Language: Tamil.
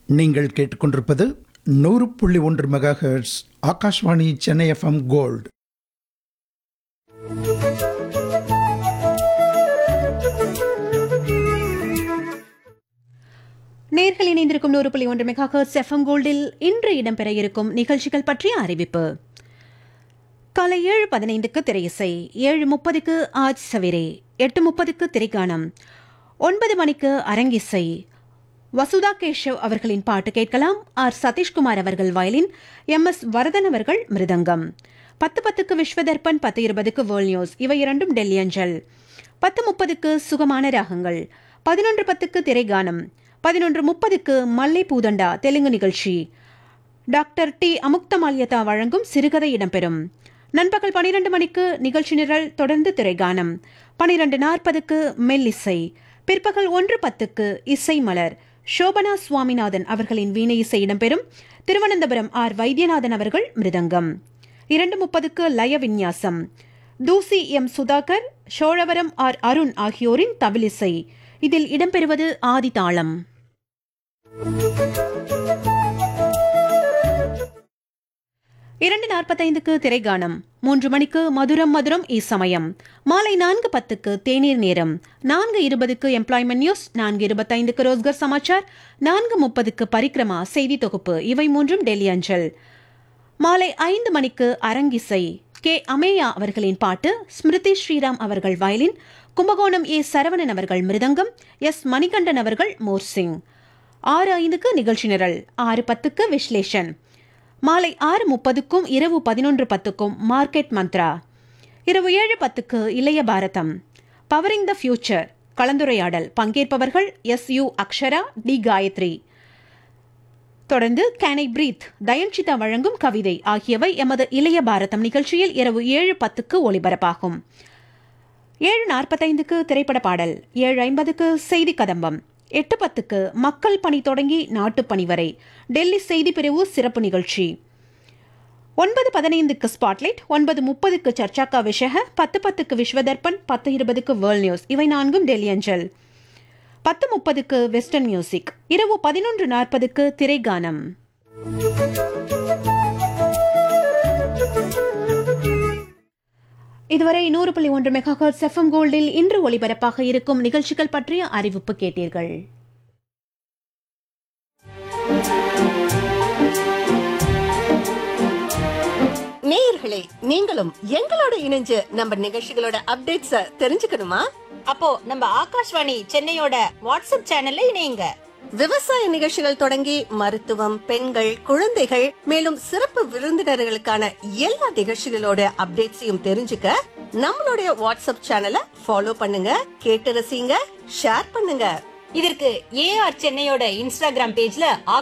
நீங்கள் கேட்டுக்கொண்டிருப்பது நூறு புள்ளி ஒன்று mega hertz Akashvani Chennai FM gold நேர்கள் இணைந்திருக்கும் நூறு புள்ளி ஒன்று மெகா ஹெர்ட்ஸ் எஃப்எம் கோல்டில் இன்று இடம்பெற இருக்கும் நிகழ்ச்சிகள் பற்றிய அறிவிப்பு காலை ஏழு பதினைந்துக்கு திரையிசை ஏழு முப்பதுக்கு ஆஜ் சவிரே எட்டு முப்பதுக்கு திரைக்கானம் ஒன்பது மணிக்கு அரங்கிசை வசுதா கேஷவ் அவர்களின் பாட்டு கேட்கலாம் ஆர் சதீஷ்குமார் அவர்கள் வயலின் எம் எஸ் வரதன் அவர்கள் மிருதங்கம் பத்து பத்துக்கு விஸ்வதர்பன் பத்து இருபதுக்கு வேர்ல்ட் நியூஸ் இவை இரண்டும் டெல்லி அஞ்சல் பத்து முப்பதுக்கு சுகமான ராகங்கள் பதினொன்று பத்துக்கு திரைகானம் பதினொன்று முப்பதுக்கு மல்லை பூதண்டா தெலுங்கு நிகழ்ச்சி டாக்டர் டி அமுக்தமால்யதா வழங்கும் சிறுகதை இடம்பெறும் நண்பகல் பனிரெண்டு மணிக்கு நிகழ்ச்சி நிரல் தொடர்ந்து திரைகானம் பனிரெண்டு நாற்பதுக்கு மெல்லிசை பிற்பகல் ஒன்று பத்துக்கு இசை மலர் சோபனா சுவாமிநாதன் அவர்களின் வீணை இசை இடம்பெறும் திருவனந்தபுரம் ஆர் வைத்தியநாதன் அவர்கள் மிருதங்கம் இரண்டு முப்பதுக்கு லய விந்யாசம் தூசி எம் சுதாகர் சோழவரம் ஆர் அருண் ஆகியோரின் தவிலிசை இதில் இடம்பெறுவது ஆதிதாளம் இரண்டு நாற்பத்தைந்துக்கு திரைகானம் மூன்று மணிக்கு மதுரம் மதுரம் இசமயம் மாலை நான்கு பத்துக்கு தேநீர் நேரம் நான்கு இருபதுக்கு எம்ப்ளாய்மெண்ட் நியூஸ் நான்கு இருபத்தைந்துக்கு ரோஸ்கர் சமாச்சார் நான்கு முப்பதுக்கு பரிக்ரமா செய்தி தொகுப்பு இவை மூன்றும் டெல்லி அஞ்சல் மாலை ஐந்து மணிக்கு அரங்கிசை கே அமேயா அவர்களின் பாட்டு ஸ்மிருதி ஸ்ரீராம் அவர்கள் வயலின் கும்பகோணம் ஏ சரவணன் அவர்கள் மிருதங்கம் எஸ் மணிகண்டன் அவர்கள் மோர்சிங் ஆறு ஐந்துக்கு நிகழ்ச்சி நிரல் ஆறு பத்துக்கு விஸ்லேஷன் மாலை ஆறு முப்பதுக்கும் இரவு பதினொன்று பத்துக்கும் மார்க்கெட் மந்த்ரா இரவு ஏழு பத்துக்கு இளைய பாரதம் பவரிங் த ஃபியூச்சர் கலந்துரையாடல் பங்கேற்பவர்கள் S U Akshara T Gayathri தொடர்ந்து கேனை பிரீத் தயன்சிதா வழங்கும் கவிதை ஆகியவை எமது இளைய பாரதம் நிகழ்ச்சியில் இரவு ஏழு பத்துக்கு ஒளிபரப்பாகும் ஏழு நாற்பத்தைந்துக்கு திரைப்பட பாடல் ஏழு ஐம்பதுக்கு செய்தி கதம்பம் எட்டு பத்துக்கு மக்கள் பணி தொடங்கி நாட்டுப் பணி வரை டெல்லி செய்தி பிரிவு சிறப்பு நிகழ்ச்சி ஒன்பது பதினைந்துக்கு ஸ்பாட்லைட் ஒன்பது முப்பதுக்கு சர்ச்சாக்கா விஷக பத்து பத்துக்கு விஸ்வதர்பன் பத்து இருபதுக்கு வேர்ல்ட் நியூஸ் இவை நான்கும் டெல்லி அஞ்சல் பத்து முப்பதுக்கு வெஸ்டர்ன் மியூசிக் இரவு பதினொன்று நாற்பதுக்கு திரைகானம் இதுவரை நூறு புள்ளி ஒன்று மெகாஹர்ட்ஸ் எஃப்எம் கோல்டில் இன்று ஒளிபரப்பாக இருக்கும் நிகழ்ச்சிகள் பற்றிய அறிவிப்பு கேட்டீர்கள் நேயர்களே நீங்களும் எங்களோட இணைஞ்சு நம்ம நிகழ்ச்சிகளோட அப்டேட்ஸ தெரிஞ்சுக்கணுமா அப்போ நம்ம ஆகாஷ்வாணி சென்னையோட வாட்ஸ்அப் சேனல்ல இணையுங்க விவசாய நிகழ்ச்சிகள் தொடங்கி மருத்துவம் பெண்கள் குழந்தைகள் மேலும் சிறப்பு விருந்தினர்களுக்கான எல்லா நிகழ்ச்சிகளோட அப்டேட்ஸையும் தெரிஞ்சுக்க நம்மளுடைய வாட்ஸ்அப் சேனலை ஃபாலோ பண்ணுங்க கேட்டு ரசிங்க ஷேர் பண்ணுங்க இதற்கு ஏஆர் சென்னையோட இன்ஸ்டாகிராம் பேஜ்ல